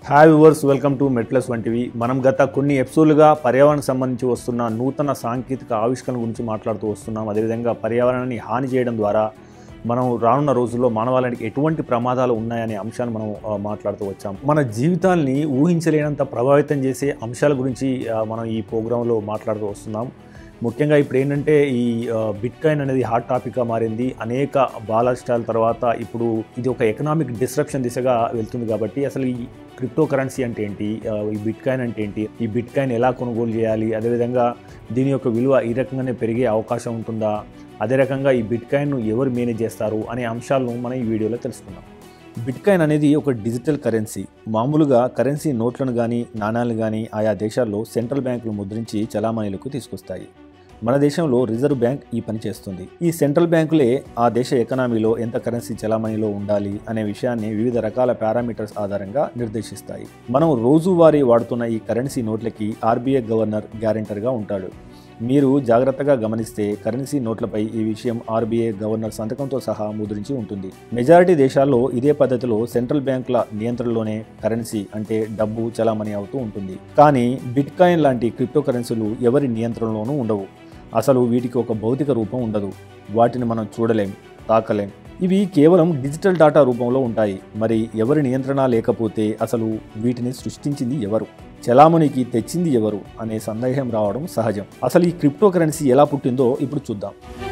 hi viewers welcome to మెట్లస్ వంటివి మనం గత కొన్ని ఎపిసోడ్లుగా పర్యావరణకు సంబంధించి వస్తున్న నూతన సాంకేతిక ఆవిష్కరణ గురించి మాట్లాడుతూ వస్తున్నాం అదేవిధంగా పర్యావరణాన్ని హాని చేయడం ద్వారా మనం రానున్న రోజుల్లో మానవాళికి ఎటువంటి ప్రమాదాలు ఉన్నాయనే అంశాన్ని మనం ఆ, మాట్లాడుతూ వచ్చాం మన జీవితాల్ని ఊహించలేనంత ప్రభావితం చేసే అంశాల గురించి ఆ, మనం ఈ ప్రోగ్రాంలో మాట్లాడుతూ వస్తున్నాం ముఖ్యంగా ఇప్పుడు ఏంటంటే ఈ బిట్ కాయిన్ అనేది హాట్ టాపిక్గా మారింది అనేక బాలస్టాల తర్వాత ఇప్పుడు ఇది ఒక ఎకనామిక్ డిస్రప్షన్ దిశగా వెళ్తుంది కాబట్టి అసలు ఈ క్రిప్టో కరెన్సీ అంటే ఏంటి ఆ, ఈ బిట్ కాయిన్ అంటే ఏంటి ఈ బిట్ కాయిన్ ఎలా కొనుగోలు చేయాలి అదేవిధంగా దీని యొక్క విలువ ఈ రకంగానే పెరిగే అవకాశం ఉంటుందా అదే రకంగా ఈ బిట్ కాయిన్ను ఎవరు మేనేజ్ చేస్తారు అనే అంశాలను మనం ఈ వీడియోలో తెలుసుకుందాం బిట్ కాయిన్ అనేది ఒక డిజిటల్ కరెన్సీ మామూలుగా కరెన్సీ నోట్లను కానీ నాణాలను కానీ ఆయా దేశాల్లో సెంట్రల్ బ్యాంకులు ముద్రించి చలామణీలకు తీసుకొస్తాయి మన దేశంలో రిజర్వ్ బ్యాంక్ ఈ పని చేస్తుంది ఈ సెంట్రల్ బ్యాంకులే ఆ దేశ ఎకనామీలో ఎంత కరెన్సీ చలామణిలో ఉండాలి అనే విషయాన్ని వివిధ రకాల పారామీటర్స్ ఆధారంగా నిర్దేశిస్తాయి మనం రోజువారీ వాడుతున్న ఈ కరెన్సీ నోట్లకి ఆర్బీఐ గవర్నర్ గ్యారెంటర్గా ఉంటాడు మీరు జాగ్రత్తగా గమనిస్తే కరెన్సీ నోట్లపై ఈ విషయం ఆర్బీఐ గవర్నర్ సంతకంతో సహా ముద్రించి ఉంటుంది మెజారిటీ దేశాల్లో ఇదే పద్ధతిలో సెంట్రల్ బ్యాంకుల నియంత్రణలోనే కరెన్సీ అంటే డబ్బు చలామణి అవుతూ ఉంటుంది కానీ బిట్ కాయిన్ లాంటి క్రిప్టో కరెన్సీలు ఎవరి నియంత్రణలోనూ ఉండవు అసలు వీటికి ఒక భౌతిక రూపం ఉండదు వాటిని మనం చూడలేం తాకలేం ఇవి కేవలం డిజిటల్ డాటా రూపంలో ఉంటాయి మరి ఎవరి నియంత్రణ లేకపోతే అసలు వీటిని సృష్టించింది ఎవరు చలామణికి తెచ్చింది ఎవరు అనే సందేహం రావడం సహజం అసలు ఈ క్రిప్టో కరెన్సీ ఎలా పుట్టిందో ఇప్పుడు చూద్దాం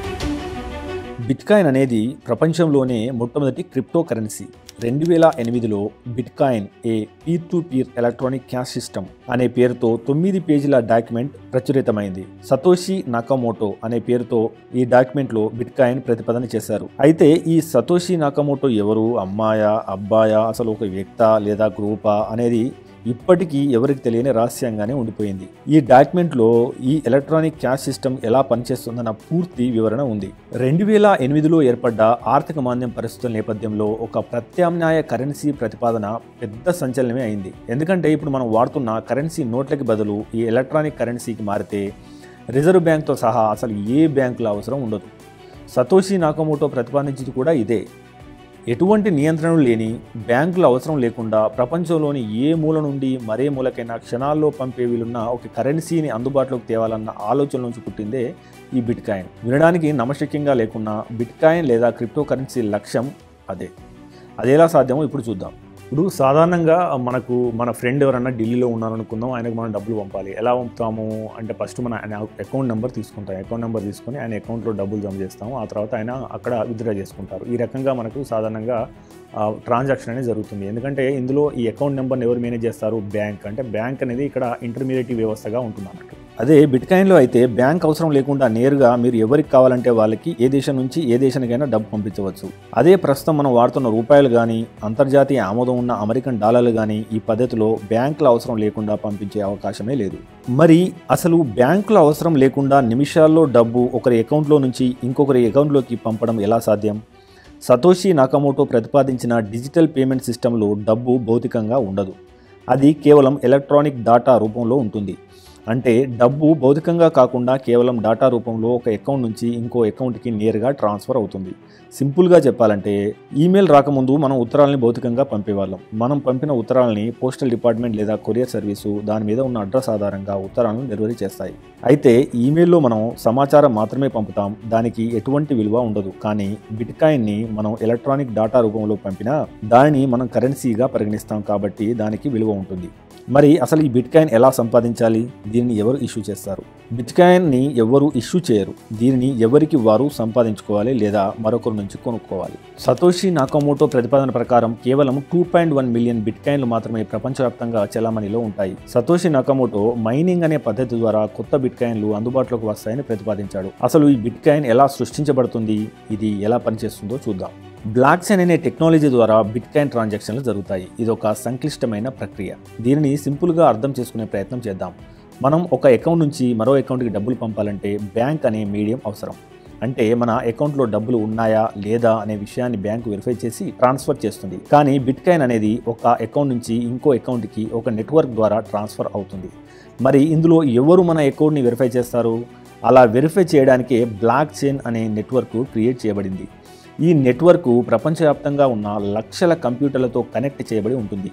బిట్కాయిన్ అనేది ప్రపంచంలోనే మొట్టమొదటి క్రిప్టో కరెన్సీ రెండు వేల ఎనిమిదిలో bitcoin a peer to peer electronic cash system అనే పేరుతో తొమ్మిది పేజీల డాక్యుమెంట్ ప్రచురితమైంది సతోషి నాకమోటో అనే పేరుతో ఈ డాక్యుమెంట్లో బిట్కాయిన్ ప్రతిపాదన చేశారు అయితే ఈ సతోషి నాకమోటో ఎవరు అమ్మాయా అబ్బాయా అసలు ఒక వ్యక్త లేదా గ్రూపా అనేది ఇప్పటికీ ఎవరికి తెలియని రహస్యంగానే ఉండిపోయింది ఈ డాక్యుమెంట్లో ఈ ఎలక్ట్రానిక్ క్యాష్ సిస్టమ్ ఎలా పనిచేస్తుందన్న పూర్తి వివరణ ఉంది రెండు వేల ఎనిమిదిలో ఏర్పడ్డ ఆర్థిక మాంద్యం పరిస్థితుల నేపథ్యంలో ఒక ప్రత్యామ్నాయ కరెన్సీ ప్రతిపాదన పెద్ద సంచలనమే అయింది ఎందుకంటే ఇప్పుడు మనం వాడుతున్న కరెన్సీ నోట్లకి బదులు ఈ ఎలక్ట్రానిక్ కరెన్సీకి మారితే రిజర్వ్ బ్యాంక్తో సహా అసలు ఏ బ్యాంకుల అవసరం ఉండదు సతోషి నాకమోటో ప్రతిపాదించింది కూడా ఇదే ఎటువంటి నియంత్రణలు లేని బ్యాంకుల అవసరం లేకుండా ప్రపంచంలోని ఏ మూల నుండి మరే మూలకైనా క్షణాల్లో పంపే వీలున్న ఒక కరెన్సీని అందుబాటులోకి తేవాలన్న ఆలోచన నుంచి పుట్టిందే ఈ బిట్ కాయిన్ వినడానికి నమశక్యంగా లేకున్నా బిట్ కాయిన్ లేదా క్రిప్టో కరెన్సీ లక్ష్యం అదే అదేలా సాధ్యమో ఇప్పుడు చూద్దాం ఇప్పుడు సాధారణంగా మనకు మన ఫ్రెండ్ ఎవరన్నా ఢిల్లీలో ఉన్నారనుకుందాం ఆయనకు మనం డబ్బులు పంపాలి ఎలా పంపుతాము అంటే ఫస్ట్ మన ఆయన అకౌంట్ నెంబర్ తీసుకుంటాం అకౌంట్ నెంబర్ తీసుకొని ఆయన అకౌంట్లో డబ్బులు జమ చేస్తాము ఆ తర్వాత ఆయన అక్కడ విత్డ్రా చేసుకుంటారు ఈ రకంగా మనకు సాధారణంగా ట్రాన్సాక్షన్ అనేది జరుగుతుంది ఎందుకంటే ఇందులో ఈ అకౌంట్ నెంబర్ని ఎవరు మేనేజ్ చేస్తారు బ్యాంక్ అంటే బ్యాంక్ అనేది ఇక్కడ ఇంటర్మీడియట్ వ్యవస్థగా ఉంటుంది అన్నట్టు అదే బిట్కాయిన్లో అయితే బ్యాంక్ అవసరం లేకుండా నేరుగా మీరు ఎవరికి కావాలంటే వాళ్ళకి ఏ దేశం నుంచి ఏ దేశానికైనా డబ్బు పంపించవచ్చు అదే ప్రస్తుతం మనం వాడుతున్న రూపాయలు కానీ అంతర్జాతీయ ఆమోదం ఉన్న అమెరికన్ డాలర్లు కానీ ఈ పద్ధతిలో బ్యాంకుల అవసరం లేకుండా పంపించే అవకాశమే లేదు మరి అసలు బ్యాంకుల అవసరం లేకుండా నిమిషాల్లో డబ్బు ఒకరి అకౌంట్లో నుంచి ఇంకొకరి అకౌంట్లోకి పంపడం ఎలా సాధ్యం సతోషి నాకమోటో ప్రతిపాదించిన డిజిటల్ పేమెంట్ సిస్టంలో డబ్బు భౌతికంగా ఉండదు అది కేవలం ఎలక్ట్రానిక్ డాటా రూపంలో ఉంటుంది అంటే డబ్బు భౌతికంగా కాకుండా కేవలం డాటా రూపంలో ఒక అకౌంట్ నుంచి ఇంకో అకౌంట్కి నేరుగా ట్రాన్స్ఫర్ అవుతుంది సింపుల్గా చెప్పాలంటే ఈమెయిల్ రాకముందు మనం ఉత్తరాలని భౌతికంగా పంపేవాళ్ళం మనం పంపిన ఉత్తరాలని పోస్టల్ డిపార్ట్మెంట్ లేదా కొరియర్ సర్వీసు దాని మీద ఉన్న అడ్రస్ ఆధారంగా ఉత్తరాలను డెలివరీ చేస్తాయి అయితే ఈమెయిల్లో మనం సమాచారం మాత్రమే పంపుతాం దానికి ఎటువంటి విలువ ఉండదు కానీ బిట్కాయిన్ని మనం ఎలక్ట్రానిక్ డాటా రూపంలో పంపినా దానిని మనం కరెన్సీగా పరిగణిస్తాం కాబట్టి దానికి విలువ ఉంటుంది మరి అసలు ఈ బిట్కాయిన్ ఎలా సంపాదించాలి దీనిని ఎవరు ఇష్యూ చేస్తారు బిట్కాయిన్ని ఎవరు ఇష్యూ చేయరు దీనిని ఎవరికి వారు సంపాదించుకోవాలి లేదా మరొకరి నుంచి కొనుక్కోవాలి సతోషి నాకమోటో ప్రతిపాదన ప్రకారం కేవలం టూ పాయింట్ వన్ మిలియన్ బిట్కాయిన్లు మాత్రమే ప్రపంచవ్యాప్తంగా చలామణిలో ఉంటాయి సతోషి నాకమోటో మైనింగ్ అనే పద్ధతి ద్వారా కొత్త బిట్కాయిన్లు అందుబాటులోకి వస్తాయని ప్రతిపాదించాడు అసలు ఈ బిట్కాయిన్ ఎలా సృష్టించబడుతుంది ఇది ఎలా పనిచేస్తుందో చూద్దాం బ్లాక్ చైన్ అనే టెక్నాలజీ ద్వారా బిట్ కాయిన్ ట్రాన్సాక్షన్లు జరుగుతాయి ఇది ఒక సంక్లిష్టమైన ప్రక్రియ దీనిని సింపుల్గా అర్థం చేసుకునే ప్రయత్నం చేద్దాం మనం ఒక అకౌంట్ నుంచి మరో అకౌంట్కి డబ్బులు పంపాలంటే బ్యాంక్ అనే మీడియం అవసరం అంటే మన అకౌంట్లో డబ్బులు ఉన్నాయా లేదా అనే విషయాన్ని బ్యాంకు వెరిఫై చేసి ట్రాన్స్ఫర్ చేస్తుంది కానీ బిట్ కాయిన్ అనేది ఒక అకౌంట్ నుంచి ఇంకో అకౌంట్కి ఒక నెట్వర్క్ ద్వారా ట్రాన్స్ఫర్ అవుతుంది మరి ఇందులో ఎవరు మన అకౌంట్ని వెరిఫై చేస్తారు అలా వెరిఫై చేయడానికే బ్లాక్ చైన్ అనే నెట్వర్క్ క్రియేట్ చేయబడింది ఈ నెట్వర్క్ ప్రపంచవ్యాప్తంగా ఉన్న లక్షల కంప్యూటర్లతో కనెక్ట్ చేయబడి ఉంటుంది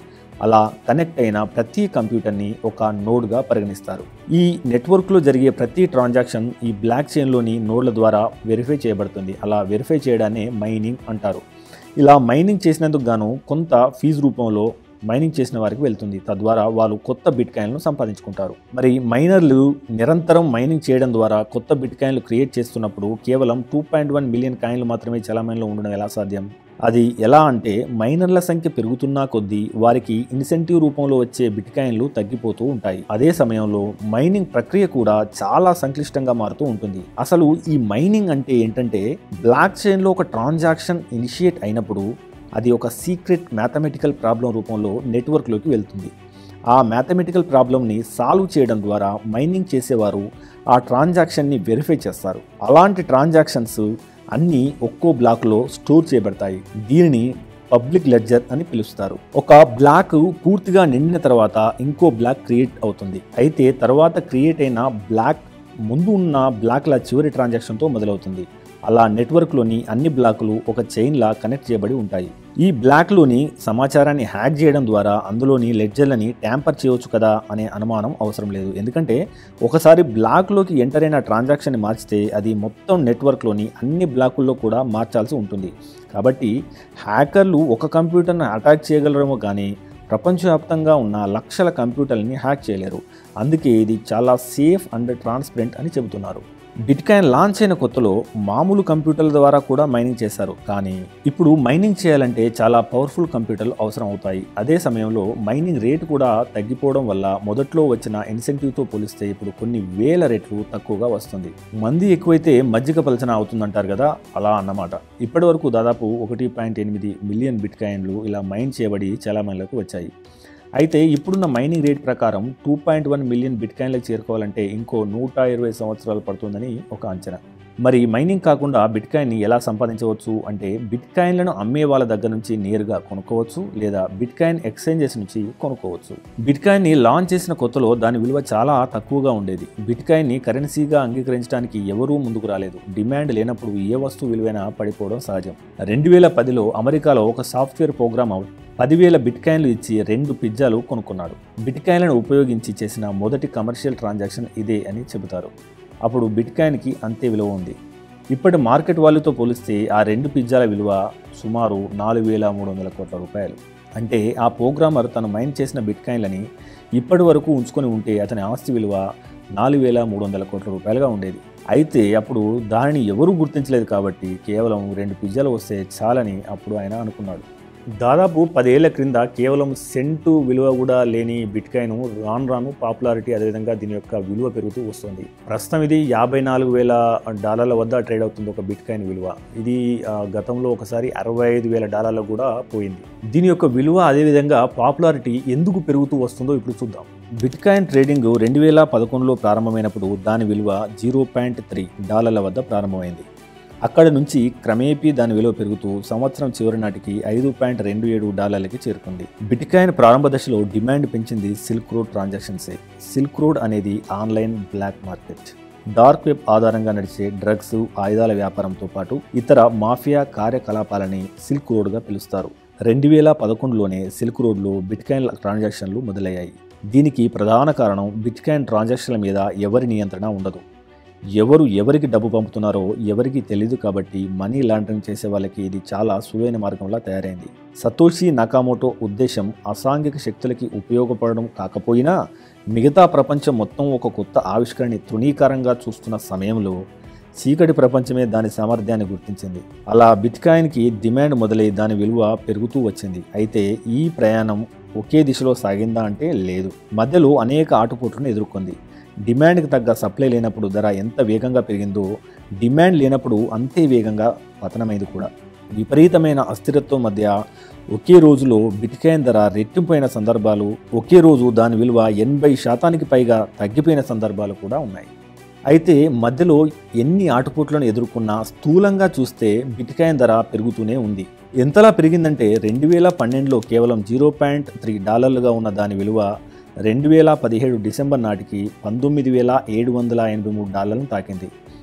అలా కనెక్ట్ అయిన ప్రతి కంప్యూటర్ని ఒక నోడ్గా పరిగణిస్తారు ఈ నెట్వర్క్లో జరిగే ప్రతి ట్రాన్సాక్షన్ ఈ బ్లాక్ చైన్లోని నోడ్ల ద్వారా వెరిఫై చేయబడుతుంది అలా వెరిఫై చేయడాన్ని మైనింగ్ అంటారు ఇలా మైనింగ్ చేసినందుకు గాను కొంత ఫీజు రూపంలో మైనింగ్ చేసిన వారికి వెళ్తుంది తద్వారా వాళ్ళు కొత్త బిట్ కాయిన్లను సంపాదించుకుంటారు మరి మైనర్లు నిరంతరం మైనింగ్ చేయడం ద్వారా కొత్త బిట్ కాయిన్లు క్రియేట్ చేస్తున్నప్పుడు కేవలం టూ పాయింట్ వన్ మిలియన్ కాయిన్లు మాత్రమే చలామణిలో ఉండడం ఎలా సాధ్యం అది ఎలా అంటే మైనర్ల సంఖ్య పెరుగుతున్నా కొద్దీ వారికి ఇన్సెంటివ్ రూపంలో వచ్చే బిట్ కాయిన్లు తగ్గిపోతూ ఉంటాయి అదే సమయంలో మైనింగ్ ప్రక్రియ కూడా చాలా సంక్లిష్టంగా మారుతూ ఉంటుంది అసలు ఈ మైనింగ్ అంటే ఏంటంటే బ్లాక్ చైన్లో ఒక ట్రాన్సాక్షన్ ఇనిషియేట్ అయినప్పుడు అది ఒక సీక్రెట్ మ్యాథమెటికల్ ప్రాబ్లం రూపంలో నెట్వర్క్లోకి వెళ్తుంది ఆ మ్యాథమెటికల్ ప్రాబ్లమ్ని సాల్వ్ చేయడం ద్వారా మైనింగ్ చేసేవారు ఆ ట్రాన్సాక్షన్ని వెరిఫై చేస్తారు అలాంటి ట్రాన్సాక్షన్స్ అన్నీ ఒక్కో బ్లాక్లో స్టోర్ చేయబడతాయి దీనిని పబ్లిక్ లెడ్జర్ అని పిలుస్తారు ఒక బ్లాక్ పూర్తిగా నిండిన తర్వాత ఇంకో బ్లాక్ క్రియేట్ అవుతుంది అయితే తర్వాత క్రియేట్ అయిన బ్లాక్ ముందు ఉన్న బ్లాక్ల చివరి ట్రాన్సాక్షన్తో మొదలవుతుంది అలా నెట్వర్క్లోని అన్ని బ్లాకులు ఒక చైన్లా కనెక్ట్ చేయబడి ఉంటాయి ఈ బ్లాక్లోని సమాచారాన్ని హ్యాక్ చేయడం ద్వారా అందులోని లెడ్జర్లని ట్యాంపర్ చేయవచ్చు కదా అనే అనుమానం అవసరం లేదు ఎందుకంటే ఒకసారి బ్లాక్లోకి ఎంటర్ అయిన ట్రాన్సాక్షన్ని మార్చితే అది మొత్తం నెట్వర్క్లోని అన్ని బ్లాకుల్లో కూడా మార్చాల్సి ఉంటుంది కాబట్టి హ్యాకర్లు ఒక కంప్యూటర్ను అటాక్ చేయగలరేమో కానీ ప్రపంచవ్యాప్తంగా ఉన్న లక్షల కంప్యూటర్ని హ్యాక్ చేయలేరు అందుకే ఇది చాలా సేఫ్ అండ్ ట్రాన్స్పరెంట్ అని చెబుతున్నారు బిట్కాయిన్ లాంచ్ అయిన కొత్తలో మామూలు కంప్యూటర్ల ద్వారా కూడా మైనింగ్ చేశారు కానీ ఇప్పుడు మైనింగ్ చేయాలంటే చాలా పవర్ఫుల్ కంప్యూటర్లు అవసరం అవుతాయి అదే సమయంలో మైనింగ్ రేటు కూడా తగ్గిపోవడం వల్ల మొదట్లో వచ్చిన ఇన్సెంటివ్తో పోలిస్తే ఇప్పుడు కొన్ని వేల రెట్లు తక్కువగా వస్తుంది మంది ఎక్కువైతే మజ్జిగ పలచన అవుతుందంటారు కదా అలా అన్నమాట ఇప్పటి వరకు దాదాపు ఒకటి పాయింట్ ఎనిమిది మిలియన్ బిట్కాయిన్లు ఇలా మైన్ చేయబడి చలామణిలోకి వచ్చాయి అయితే ఇప్పుడున్న మైనింగ్ రేట్ ప్రకారం టూ పాయింట్ వన్ మిలియన్ బిట్కాయిన్లకు చేరుకోవాలంటే ఇంకో నూట ఇరవై సంవత్సరాలు పడుతుందని ఒక అంచనా మరి మైనింగ్ కాకుండా బిట్కాయిన్ని ఎలా సంపాదించవచ్చు అంటే బిట్కాయిన్లను అమ్మే వాళ్ళ దగ్గర నుంచి నేరుగా కొనుక్కోవచ్చు లేదా బిట్కాయిన్ ఎక్స్చేంజెస్ నుంచి కొనుక్కోవచ్చు బిట్కాయిన్ని లాంచ్ చేసిన కొత్తలో దాని విలువ చాలా తక్కువగా ఉండేది బిట్కాయిన్ని కరెన్సీగా అంగీకరించడానికి ఎవరూ ముందుకు రాలేదు డిమాండ్ లేనప్పుడు ఏ వస్తువు విలువైనా పడిపోవడం సహజం రెండు వేల పదిలో అమెరికాలో ఒక సాఫ్ట్వేర్ ప్రోగ్రామ్ పదివేల బిట్కాయిన్లు ఇచ్చి రెండు పిజ్జాలు కొనుక్కున్నాడు బిట్కాయిన్లను ఉపయోగించి చేసిన మొదటి కమర్షియల్ ట్రాన్సాక్షన్ ఇదే అని చెబుతారు అప్పుడు బిట్కాయిన్కి అంతే విలువ ఉంది ఇప్పటి మార్కెట్ వాల్యూతో పోలిస్తే ఆ రెండు పిజ్జాల విలువ సుమారు నాలుగు వేల మూడు వందల కోట్ల రూపాయలు అంటే ఆ ప్రోగ్రామర్ తను మైన్ చేసిన బిట్కాయిన్లని ఇప్పటి వరకు ఉంచుకొని ఉంటే అతని ఆస్తి విలువ నాలుగు వేల మూడు వందల కోట్ల రూపాయలుగా ఉండేది అయితే అప్పుడు దానిని ఎవరూ గుర్తించలేదు కాబట్టి కేవలం రెండు పిజ్జాలు వస్తే చాలని అప్పుడు ఆయన అనుకున్నాడు దాదాపు పదేళ్ల క్రింద కేవలం సెంటు విలువ కూడా లేని బిట్కాయిన్ రాను రాను పాపులారిటీ అదేవిధంగా దీని యొక్క విలువ పెరుగుతూ వస్తుంది ప్రస్తుతం ఇది యాభై నాలుగు వేల డాలర్ల వద్ద ట్రేడ్ అవుతుంది ఒక బిట్కాయిన్ విలువ ఇది ఆ, గతంలో ఒకసారి అరవై ఐదు వేల డాలర్లకు కూడా పోయింది దీని యొక్క విలువ అదేవిధంగా పాపులారిటీ ఎందుకు పెరుగుతూ వస్తుందో ఇప్పుడు చూద్దాం బిట్కాయిన్ ట్రేడింగ్ రెండు వేల పదకొండులో ప్రారంభమైనప్పుడు దాని విలువ జీరో పాయింట్ త్రీ డాలర్ల వద్ద ప్రారంభమైంది అక్కడ నుంచి క్రమేపీ దాని విలువ పెరుగుతూ సంవత్సరం చివరి నాటికి ఐదు పాయింట్ రెండు ఏడు డాలర్లకి చేరుకుంది బిట్కాయిన్ ప్రారంభ దశలో డిమాండ్ పెంచింది సిల్క్ రోడ్ ట్రాన్సాక్షన్సే సిల్క్ రోడ్ అనేది online black market dark web ఆధారంగా నడిచే డ్రగ్స్ ఆయుధాల వ్యాపారంతో పాటు ఇతర మాఫియా కార్యకలాపాలని సిల్క్ రోడ్గా పిలుస్తారు రెండు వేల పదకొండులోనే సిల్క్ రోడ్లో బిట్కాయిన్ ట్రాన్సాక్షన్లు మొదలయ్యాయి దీనికి ప్రధాన కారణం బిట్కాయిన్ ట్రాన్సాక్షన్ల మీద ఎవరి నియంత్రణ ఉండదు ఎవరు ఎవరికి డబ్బు పంపుతున్నారో ఎవరికి తెలియదు కాబట్టి మనీ లాండరింగ్ చేసే వాళ్ళకి ఇది చాలా సులువైన మార్గంలా తయారైంది సతోషి నకామోటో ఉద్దేశం అసాంఘిక శక్తులకి ఉపయోగపడడం కాకపోయినా మిగతా ప్రపంచం మొత్తం ఒక కొత్త ఆవిష్కరణని తృణీకారంగా చూస్తున్న సమయంలో చీకటి ప్రపంచమే దాని సామర్థ్యాన్ని గుర్తించింది అలా బిట్కాయిన్కి డిమాండ్ మొదలై దాని విలువ పెరుగుతూ వచ్చింది అయితే ఈ ప్రయాణం ఒకే దిశలో సాగిందా అంటే లేదు మధ్యలో అనేక ఆటుపోట్లను ఎదుర్కొంది డిమాండ్కి తగ్గ సప్లై లేనప్పుడు ధర ఎంత వేగంగా పెరిగిందో డిమాండ్ లేనప్పుడు అంతే వేగంగా పతనమైంది కూడా విపరీతమైన అస్థిరత్వం మధ్య ఒకే రోజులో బిట్కాయిన్ ధర రెట్టింపోయిన సందర్భాలు ఒకే రోజు దాని విలువ ఎనభై శాతానికి పైగా తగ్గిపోయిన సందర్భాలు కూడా ఉన్నాయి అయితే మధ్యలో ఎన్ని ఆటుపోట్లను ఎదుర్కొన్నా స్థూలంగా చూస్తే బిట్కాయిన్ ధర పెరుగుతూనే ఉంది ఎంతలా పెరిగిందంటే రెండు వేల పన్నెండులో కేవలం జీరో పాయింట్ త్రీ డాలర్లుగా ఉన్న దాని విలువ రెండు వేల పదిహేడు డిసెంబర్ నాటికి పంతొమ్మిది వేల ఏడు వందల ఎనభై మూడు డాలర్లను తాకింది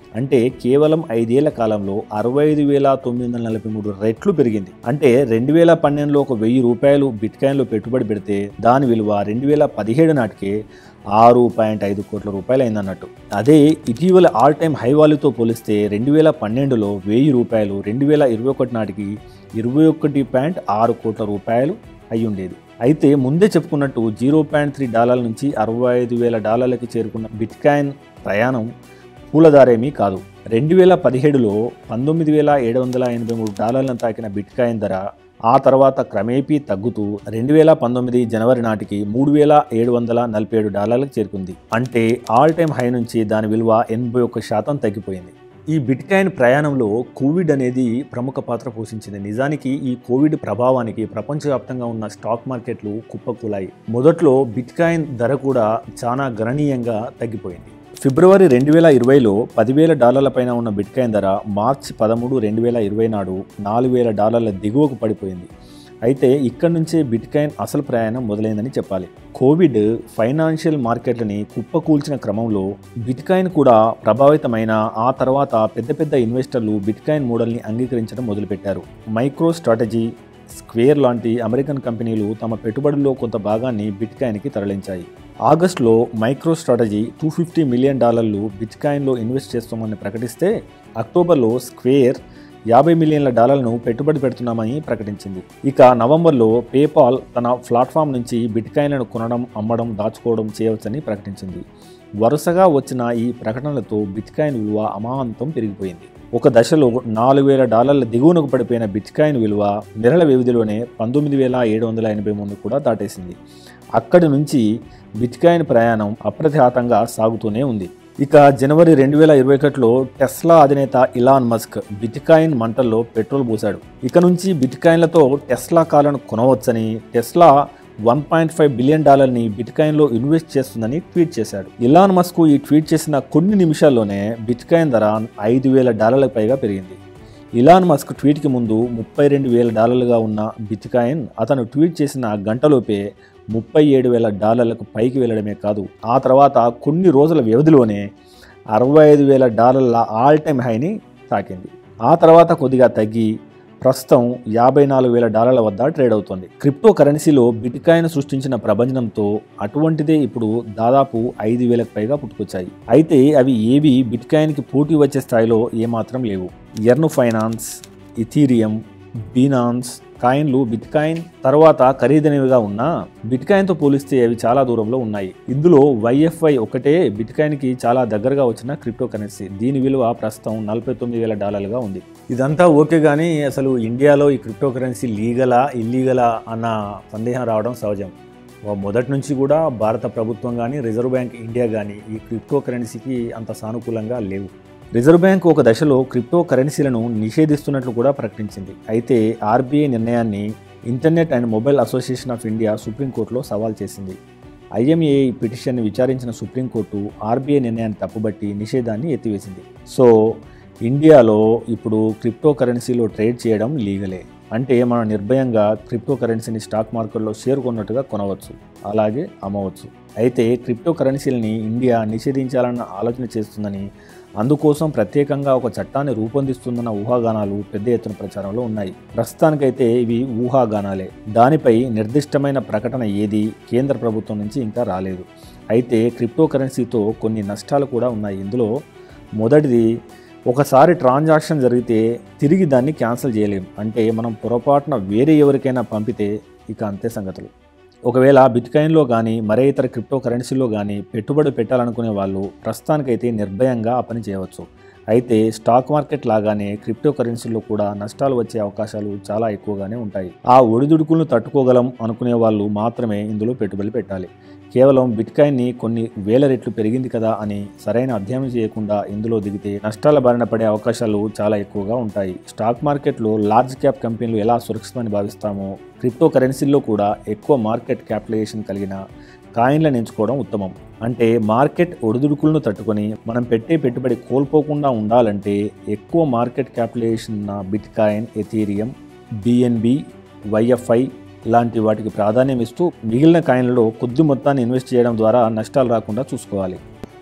అంటే కేవలం ఐదేళ్ల కాలంలో అరవై ఐదు వేల తొమ్మిది వందల నలభై మూడు రెట్లు పెరిగింది అంటే రెండు వేల పన్నెండులో ఒక వెయ్యి రూపాయలు బిట్కాయిన్లో పెట్టుబడి పెడితే దాని విలువ రెండు వేల పదిహేడు నాటికే ఆరు పాయింట్ ఐదు కోట్ల రూపాయలు అయిందన్నట్టు అదే ఇటీవల ఆల్ టైమ్ హై వాల్యూతో పోలిస్తే రెండు వేల పన్నెండులో వెయ్యి రూపాయలు రెండు వేల ఇరవై ఒకటి నాటికి ఇరవై ఒకటి పాయింట్ ఆరు కోట్ల రూపాయలు అయి ఉండేది అయితే ముందే చెప్పుకున్నట్టు జీరో పాయింట్ త్రీ డాలర్ల నుంచి అరవై ఐదు వేల డాలర్లకి చేరుకున్న బిట్కాయిన్ ప్రయాణం పూలదారేమీ కాదు రెండు వేల పదిహేడులో పంతొమ్మిది వేల ఏడు వందల ఎనభై మూడు డాలర్లను తాకిన బిట్కాయిన్ ధర ఆ తర్వాత క్రమేపీ తగ్గుతూ రెండు వేల పంతొమ్మిది జనవరి నాటికి మూడు వేల ఏడు వందల నలభై ఏడు డాలర్లకు చేరుకుంది అంటే ఆల్ టైమ్ హై నుంచి దాని విలువ ఎనభై ఒక్క శాతం తగ్గిపోయింది ఈ బిట్కాయిన్ ప్రయాణంలో కోవిడ్ అనేది ప్రముఖ పాత్ర పోషించింది నిజానికి ఈ కోవిడ్ ప్రభావానికి ప్రపంచవ్యాప్తంగా ఉన్న స్టాక్ మార్కెట్లు కుప్పకూలాయి మొదట్లో బిట్కాయిన్ ధర కూడా చాలా గణనీయంగా తగ్గిపోయింది ఫిబ్రవరి రెండు వేల ఇరవైలో పదివేల డాలర్ల పైన ఉన్న బిట్కాయిన్ ధర మార్చి పదమూడు రెండు వేల ఇరవై నాడు నాలుగు వేల డాలర్ల దిగువకు పడిపోయింది అయితే ఇక్కడి నుంచే బిట్కాయిన్ అసలు ప్రయాణం మొదలైందని చెప్పాలి కోవిడ్ ఫైనాన్షియల్ మార్కెట్లని కుప్పకూల్చిన క్రమంలో బిట్కాయిన్ కూడా ప్రభావితమైన ఆ తర్వాత పెద్ద పెద్ద ఇన్వెస్టర్లు బిట్కాయిన్ మోడల్ని అంగీకరించడం మొదలుపెట్టారు మైక్రో స్ట్రాటజీ స్క్వేర్ లాంటి అమెరికన్ కంపెనీలు తమ పెట్టుబడుల్లో కొంత భాగాన్ని బిట్కాయిన్కి తరలించాయి ఆగస్టులో MicroStrategy two fifty million డాలర్లు బిట్కాయిన్లో ఇన్వెస్ట్ చేస్తామని ప్రకటిస్తే అక్టోబర్లో స్క్వేర్ యాభై మిలియన్ల డాలర్లను పెట్టుబడి పెడుతున్నామని ప్రకటించింది ఇక నవంబర్లో పేపాల్ తన ప్లాట్ఫామ్ నుంచి బిట్కాయిన్లను కొనడం అమ్మడం దాచుకోవడం చేయవచ్చని ప్రకటించింది వరుసగా వచ్చిన ఈ ప్రకటనలతో బిట్కాయిన్ విలువ అమాంతం పెరిగిపోయింది ఒక దశలో నాలుగు వేల డాలర్ల దిగువనకు పడిపోయిన బిట్కాయిన్ విలువ నెలల వ్యవధిలోనే పంతొమ్మిది వేల ఏడు వందల ఎనభై మూడు కూడా దాటేసింది అక్కడి నుంచి బిట్కాయిన్ ప్రయాణం అప్రతిహాతంగా సాగుతూనే ఉంది ఇక జనవరి రెండు వేల ఇరవై ఒకటిలో టెస్లా అధినేత ఇలాన్ మస్క్ బిట్కాయిన్ మంటల్లో పెట్రోల్ పోశాడు ఇక నుంచి బిట్కాయిన్లతో టెస్లా కార్లను కొనవచ్చని Tesla one point five billion డాలర్ని బిట్కాయిన్లో ఇన్వెస్ట్ చేస్తుందని ట్వీట్ చేశాడు ఇలాన్ మస్క్ ఈ ట్వీట్ చేసిన కొన్ని నిమిషాల్లోనే బిట్కాయిన్ ధర ఐదు వేల డాలర్లకు పైగా పెరిగింది ఇలాన్ మస్క్ ట్వీట్కి ముందు ముప్పై రెండు వేల డాలర్లుగా ఉన్న బిట్కాయిన్ అతను ట్వీట్ చేసిన గంటలోపే ముప్పై ఏడు వేల డాలర్లకు పైకి వెళ్ళడమే కాదు ఆ తర్వాత కొన్ని రోజుల వ్యవధిలోనే అరవై ఐదు వేల డాలర్ల ఆల్ టైమ్ హైని తాకింది ఆ తర్వాత కొద్దిగా తగ్గి ప్రస్తుతం యాభై నాలుగు వేల డాలర్ల వద్ద ట్రేడ్ అవుతోంది క్రిప్టో కరెన్సీలో బిట్కాయిన్ సృష్టించిన ప్రభంజనంతో అటువంటిదే ఇప్పుడు దాదాపు ఐదు వేలకు పైగా పుట్టుకొచ్చాయి అయితే అవి ఏవి బిట్కాయిన్కి పోటీ వచ్చే స్థాయిలో ఏమాత్రం లేవు ఎర్ను ఫైనాన్స్ ఇథీరియం బీనాన్స్ కాయిన్లు బిట్కాయిన్ తర్వాత ఖరీదైనవిగా ఉన్నా బిట్కాయిన్తో పోలిస్తే అవి చాలా దూరంలో ఉన్నాయి ఇందులో వైఎఫ్ఐ ఒకటే బిట్కాయిన్కి చాలా దగ్గరగా వచ్చిన క్రిప్టో కరెన్సీ దీని విలువ ప్రస్తుతం నలభై తొమ్మిది వేల డాలర్లుగా ఉంది ఇదంతా ఓకే కానీ అసలు ఇండియాలో ఈ క్రిప్టో కరెన్సీ లీగలా ఇల్లీగలా అన్న సందేహం రావడం సహజం మొదటి నుంచి కూడా భారత ప్రభుత్వం కానీ రిజర్వ్ బ్యాంక్ ఇండియా కానీ ఈ క్రిప్టో కరెన్సీకి అంత సానుకూలంగా లేవు రిజర్వ్ బ్యాంక్ ఒక దశలో క్రిప్టో కరెన్సీలను నిషేధిస్తున్నట్లు కూడా ప్రకటించింది అయితే ఆర్బీఐ నిర్ణయాన్ని Internet and Mobile Association of India సుప్రీంకోర్టులో సవాల్ చేసింది ఐఎంఏ పిటిషన్ని విచారించిన సుప్రీంకోర్టు ఆర్బీఐ నిర్ణయాన్ని తప్పుబట్టి నిషేధాన్ని ఎత్తివేసింది సో ఇండియాలో ఇప్పుడు క్రిప్టో కరెన్సీలో ట్రేడ్ చేయడం లీగలే అంటే మనం నిర్భయంగా క్రిప్టో కరెన్సీని స్టాక్ మార్కెట్లో షేర్ కొన్నట్టుగా కొనవచ్చు అలాగే అమ్మవచ్చు అయితే క్రిప్టో కరెన్సీలని ఇండియా నిషేధించాలన్న ఆలోచన చేస్తుందని అందుకోసం ప్రత్యేకంగా ఒక చట్టాన్ని రూపొందిస్తుందన్న ఊహాగానాలు పెద్ద ఎత్తున ప్రచారంలో ఉన్నాయి ప్రస్తుతానికైతే ఇవి ఊహాగానాలే దానిపై నిర్దిష్టమైన ప్రకటన ఏది కేంద్ర ప్రభుత్వం నుంచి ఇంకా రాలేదు అయితే క్రిప్టో కరెన్సీతో కొన్ని నష్టాలు కూడా ఉన్నాయి ఇందులో మొదటిది ఒకసారి ట్రాన్సాక్షన్ జరిగితే తిరిగి దాన్ని క్యాన్సిల్ చేయలేం అంటే మనం పొరపాటున వేరే ఎవరికైనా పంపితే ఇక అంతే సంగతులు ఒకవేళ బిట్కాయిన్లో కానీ మరే ఇతర క్రిప్టో కరెన్సీలో కానీ పెట్టుబడి పెట్టాలనుకునే వాళ్ళు ప్రస్తుతానికైతే నిర్భయంగా ఆ పని చేయవచ్చు అయితే స్టాక్ మార్కెట్ లాగానే క్రిప్టో కరెన్సీలో కూడా నష్టాలు వచ్చే అవకాశాలు చాలా ఎక్కువగానే ఉంటాయి ఆ ఒడిదుడుకులను తట్టుకోగలం అనుకునే వాళ్ళు మాత్రమే ఇందులో పెట్టుబడి పెట్టాలి కేవలం బిట్కాయిన్ని కొన్ని వేల రెట్లు పెరిగింది కదా అని సరైన అధ్యయనం చేయకుండా ఇందులో దిగితే నష్టాల బారిన పడే అవకాశాలు చాలా ఎక్కువగా ఉంటాయి స్టాక్ మార్కెట్లో లార్జ్ క్యాప్ కంపెనీలు ఎలా సురక్షితమని భావిస్తామో క్రిప్టో కరెన్సీల్లో కూడా ఎక్కువ మార్కెట్ క్యాపిటలైజేషన్ కలిగిన కాయిన్లను ఎంచుకోవడం ఉత్తమం అంటే మార్కెట్ ఒడిదుడుకులను తట్టుకొని మనం పెట్టే పెట్టుబడి కోల్పోకుండా ఉండాలంటే ఎక్కువ మార్కెట్ క్యాపిటలైజేషన్ ఉన్న bitcoin Ethereum BNB YFI లాంటి వాటికి ప్రాధాన్యం ఇస్తూ మిగిలిన కాయిన్లలో కొద్ది మొత్తాన్ని ఇన్వెస్ట్ చేయడం ద్వారా నష్టాలు రాకుండా చూసుకోవాలి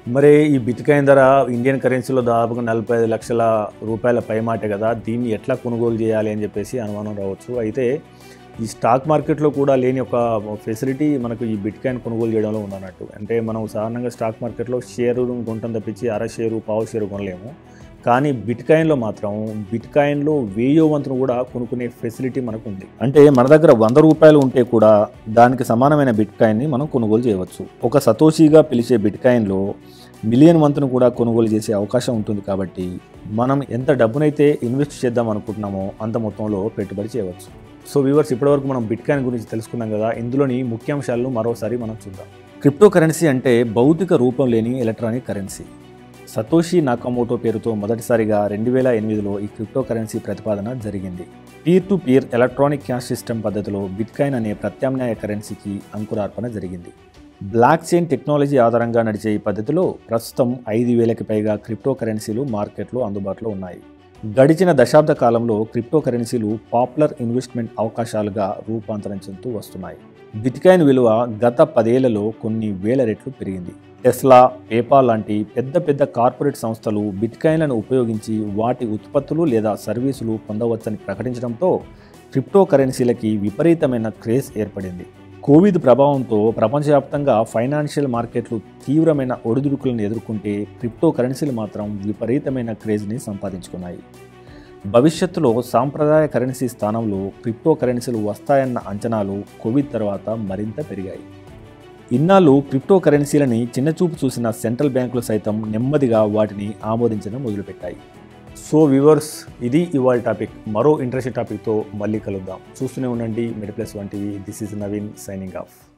మరి ఈ బిట్కాయిన్ ధర ఇండియన్ కరెన్సీలో దాదాపుగా నలభై ఐదు లక్షల రూపాయల పైమాటే కదా దీన్ని ఎట్లా కొనుగోలు చేయాలి అని చెప్పేసి అనుమానం రావచ్చు అయితే ఈ స్టాక్ మార్కెట్లో కూడా లేని ఒక ఫెసిలిటీ మనకు ఈ బిట్కాయిన్ కొనుగోలు చేయడంలో ఉందన్నట్టు అంటే మనం సాధారణంగా స్టాక్ మార్కెట్లో షేరు కొంటాం తప్పించి అర షేరు పావు షేరు కొనలేము కానీ బిట్కాయిన్లో మాత్రం బిట్కాయిన్లో వేయో వంతును కూడా కొనుక్కునే ఫెసిలిటీ మనకు ఉంది అంటే మన దగ్గర వంద రూపాయలు ఉంటే కూడా దానికి సమానమైన బిట్కాయిన్ని మనం కొనుగోలు చేయవచ్చు ఒక సతోషిగా పిలిచే బిట్కాయిన్లో మిలియన్ వంతును కూడా కొనుగోలు చేసే అవకాశం ఉంటుంది కాబట్టి మనం ఎంత డబ్బునైతే ఇన్వెస్ట్ చేద్దాం అనుకుంటున్నామో అంత మొత్తంలో పెట్టుబడి చేయవచ్చు సో వ్యూవర్స్ ఇప్పటివరకు మనం బిట్కాయిన్ గురించి తెలుసుకున్నాం కదా ఇందులోని ముఖ్యాంశాలను మరోసారి మనం చూద్దాం క్రిప్టో కరెన్సీ అంటే భౌతిక రూపం లేని ఎలక్ట్రానిక్ కరెన్సీ సతోషి నాకమోటో పేరుతో మొదటిసారిగా రెండు వేల ఎనిమిదిలో ఈ క్రిప్టో కరెన్సీ ప్రతిపాదన జరిగింది peer to peer electronic cash system పద్ధతిలో బిట్కాయిన్ అనే ప్రత్యామ్నాయ కరెన్సీకి అంకురార్పణ జరిగింది బ్లాక్ చైన్ టెక్నాలజీ ఆధారంగా నడిచే ఈ పద్ధతిలో ప్రస్తుతం ఐదు వేలకి పైగా క్రిప్టో కరెన్సీలు మార్కెట్లో అందుబాటులో ఉన్నాయి గడిచిన దశాబ్ద కాలంలో క్రిప్టో కరెన్సీలు పాపులర్ ఇన్వెస్ట్మెంట్ అవకాశాలుగా రూపాంతరం చెందుతూ వస్తున్నాయి బిట్కాయిన్ విలువ గత పదేళ్లలో కొన్ని వేల రెట్లు పెరిగింది టెస్లా పేపాల్ లాంటి పెద్ద పెద్ద కార్పొరేట్ సంస్థలు బిట్కాయిన్లను ఉపయోగించి వాటి ఉత్పత్తులు లేదా సర్వీసులు పొందవచ్చని ప్రకటించడంతో క్రిప్టో కరెన్సీలకి విపరీతమైన క్రేజ్ ఏర్పడింది కోవిడ్ ప్రభావంతో ప్రపంచవ్యాప్తంగా ఫైనాన్షియల్ మార్కెట్లు తీవ్రమైన ఒడిదుడుకులను ఎదుర్కొంటే క్రిప్టో కరెన్సీలు మాత్రం విపరీతమైన క్రేజ్ని సంపాదించుకున్నాయి భవిష్యత్తులో సాంప్రదాయ కరెన్సీ స్థానంలో క్రిప్టో కరెన్సీలు వస్తాయన్న అంచనాలు కోవిడ్ తర్వాత మరింత పెరిగాయి ఇన్నాళ్ళు క్రిప్టో కరెన్సీలని చిన్నచూపు చూసిన సెంట్రల్ బ్యాంకులు సైతం నెమ్మదిగా వాటిని ఆమోదించడం మొదలుపెట్టాయి సో వ్యూవర్స్ ఇది ఇవాళ టాపిక్ మరో ఇంట్రెస్టింగ్ టాపిక్తో మళ్ళీ కలుద్దాం చూస్తూనే ఉండండి mid plus one TV this is Naveen signing of